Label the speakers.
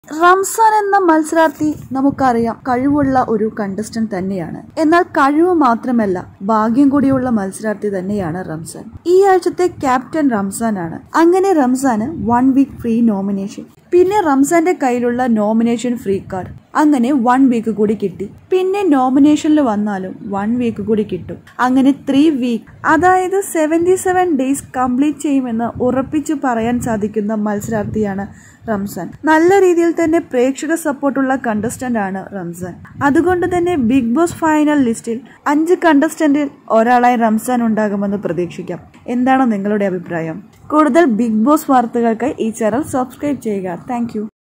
Speaker 1: റംസാൻ എന്ന മത്സരാർത്ഥി നമുക്കറിയാം കഴിവുള്ള ഒരു കണ്ടസ്റ്റന്റ് തന്നെയാണ് എന്നാൽ കഴിവ് മാത്രമല്ല ഭാഗ്യം കൂടിയുള്ള മത്സരാർത്ഥി തന്നെയാണ് റംസാൻ ഈ ആഴ്ചത്തെ ക്യാപ്റ്റൻ റംസാൻ ആണ് അങ്ങനെ റംസാന് വൺ വീക്ക് ഫ്രീ നോമിനേഷൻ പിന്നെ റംസാന്റെ കയ്യിലുള്ള നോമിനേഷൻ ഫ്രീ കാർഡ് അങ്ങനെ വൺ വീക്ക് കൂടി കിട്ടി പിന്നെ നോമിനേഷനിൽ വന്നാലും വൺ വീക്ക് കൂടി കിട്ടും അങ്ങനെ ത്രീ വീക്ക് അതായത് സെവൻറ്റി സെവൻ ഡേയ്സ് കംപ്ലീറ്റ് ചെയ്യുമെന്ന് ഉറപ്പിച്ചു പറയാൻ സാധിക്കുന്ന മത്സരാർത്ഥിയാണ് റംസാൻ നല്ല രീതിയിൽ തന്നെ പ്രേക്ഷക സപ്പോർട്ടുള്ള കണ്ടസ്റ്റന്റ് ആണ് റംസാൻ അതുകൊണ്ട് തന്നെ ബിഗ് ബോസ് ഫൈനൽ ലിസ്റ്റിൽ അഞ്ച് കണ്ടസ്റ്റന്റിൽ ഒരാളായി റംസാൻ ഉണ്ടാകുമെന്ന് പ്രതീക്ഷിക്കാം എന്താണ് നിങ്ങളുടെ അഭിപ്രായം കൂടുതൽ ബിഗ് ബോസ് വാർത്തകൾക്കായി ഈ ചാനൽ സബ്സ്ക്രൈബ് ചെയ്യുക താങ്ക്